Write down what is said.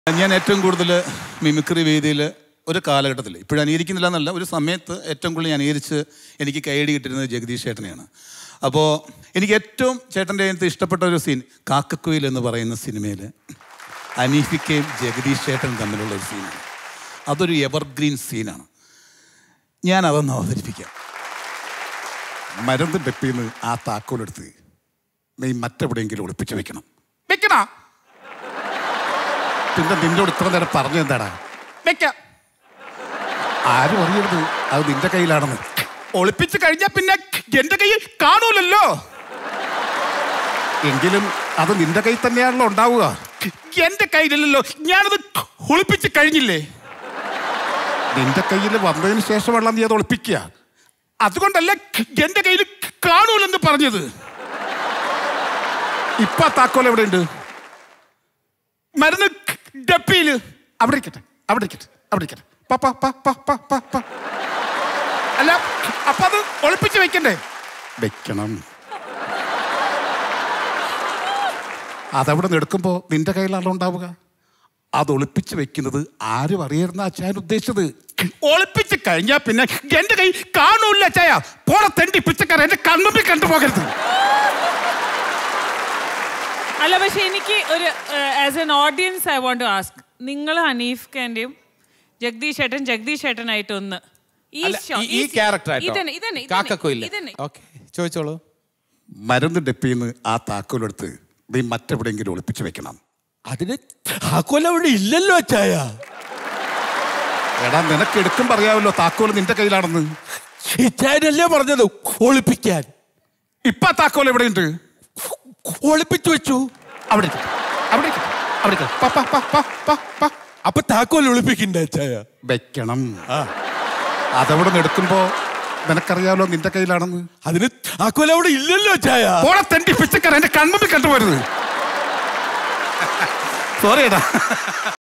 ഞാൻ ഏറ്റവും കൂടുതൽ മിമിക്രി വേദിയിൽ ഒരു കാലഘട്ടത്തിൽ ഇപ്പോഴും അനുകരിക്കുന്നില്ല എന്നല്ല ഒരു സമയത്ത് ഏറ്റവും കൂടുതൽ ഞാൻ അനുകരിച്ച് എനിക്ക് കൈയടി കിട്ടിയിരുന്നത് ജഗദീഷ് ചേട്ടനെയാണ് അപ്പോൾ എനിക്ക് ഏറ്റവും ചേട്ടൻ്റെ അതിനകത്ത് ഇഷ്ടപ്പെട്ട ഒരു സീൻ കാക്കക്കുയിൽ എന്ന് പറയുന്ന സിനിമയിൽ അനീഫിക്കയും ജഗദീഷ് ചേട്ടനും തമ്മിലുള്ള ഒരു സീനാണ് അതൊരു എവർഗ്രീൻ സീനാണ് ഞാൻ അതൊന്ന് അവതരിപ്പിക്കാം മരുന്ന് ഡെപ്പിന്ന് ആ താക്കോലെടുത്ത് നീ മറ്റെവിടെയെങ്കിലും ഒളിപ്പിച്ച് വെക്കണം വെക്കണ പിന്നെ നിന്നോട് ഇത്ര നേരം പറഞ്ഞു എന്താടാ വെക്കാം ആരും അറിയരുത് അത് നിന്റെ കയ്യിലാണെന്ന് ഒളിപ്പിച്ച് കഴിഞ്ഞാൽ പിന്നെ എന്റെ കയ്യിൽ കാണൂലല്ലോ എങ്കിലും അത് നിന്റെ കയ്യിൽ തന്നെയാണല്ലോ ഉണ്ടാവുക എന്റെ കയ്യിലല്ലല്ലോ ഞാനത് ഒളിപ്പിച്ച് കഴിഞ്ഞില്ലേ നിന്റെ കയ്യിൽ വന്നതിന് ശേഷമുള്ള നീ അത് ഒളിപ്പിക്കുക അതുകൊണ്ടല്ല എന്റെ കയ്യിൽ കാണൂലെന്ന് പറഞ്ഞത് ഇപ്പൊ ആ താക്കോൽ എവിടെ ഉണ്ട് മരുന്ന് ഡപ്പിയില് അവിടെ ഇരിക്കട്ടെ അവിടെ ഇരിക്കട്ടെ അവിടെ ഇരിക്കട്ടെ പ, പ, പ, പ, പ, പ, പ. അല്ല അപ്പൊ അത് ഒളിപ്പിച്ച് വെക്കണ്ടേ വെക്കണം അതവിടെ നിന്ന് എടുക്കുമ്പോ നിന്റെ കയ്യിലാണോ ഉണ്ടാവുക അത് ഒളിപ്പിച്ച് വെക്കുന്നത് ആരും അറിയരുന്ന അച്ചായൻ ഉദ്ദേശിച്ചത് ഒളിപ്പിച്ച് കഴിഞ്ഞാ പിന്നെ എന്റെ കൈ കാണൂല്ല അച്ചായ പോടെ തെണ്ടി പിച്ചക്കാരൻ എന്റെ കണ്ണുമ്പിൽ കണ്ടുപോകരുത് അല്ല പക്ഷെ എനിക്ക് ഒരു as an audience I want to ask നിങ്ങൾ ഹനീഫ് ഖാന്റെയും ജഗദീഷ് ചേട്ടൻ ജഗദീഷ് ചേട്ടനായിട്ട് ഒന്ന് ഈ അല്ല, ഷോ- ഈ- ഈ ക്യാരക്ടർ ആയിട്ടോ ഇതന്നെ ഇതന്നെ കാക്കക്കോയില്ല ഇതന്നെ ഓക്കെ ചോദിച്ചോളൂ മരുന്ന് ഡെപ്പിന്ന് ആ താക്കോലെടുത്ത് നീ മറ്റെവിടെയെങ്കിലും ഒളിപ്പിച്ച് വെക്കണം അതിന് താക്കോൽ അവിടെ ഇല്ലല്ലോ അച്ചായ എടാ നിനക്ക് എടുക്കും പറയാമല്ലോ താക്കോൽ നിന്റെ കയ്യിലാണെന്ന് ഇച്ചായനല്ലേ പറഞ്ഞത് ഒളിപ്പിക്കാൻ ഇപ്പൊ ആ താക്കോൽ എവിടെയുണ്ട് ഒളിപ്പിച്ചു വെച്ചു അവിടെ ഇരിക്കട്ടെ. അവിടെ ഇരിക്കട്ടെ. അവിടെ ഇരിക്കട്ടെ. പ, പ, പ, പ, പ, പ. അപ്പൊ താക്കോൽ ഒളിപ്പിക്കണ്ട അച്ചായ വെക്കണം അതവിടെ നിന്ന് എടുക്കുമ്പോ നിനക്കറിയാമല്ലോ നിന്റെ കയ്യിലാണെന്ന് അതിന് താക്കോൽ അവിടെ ഇല്ലല്ലോ അച്ചായ പോടെ തെണ്ടി പിച്ചക്കാരൻ എന്റെ കൺമുമ്പിൽ കണ്ടുപോരുത് സോറി എടാ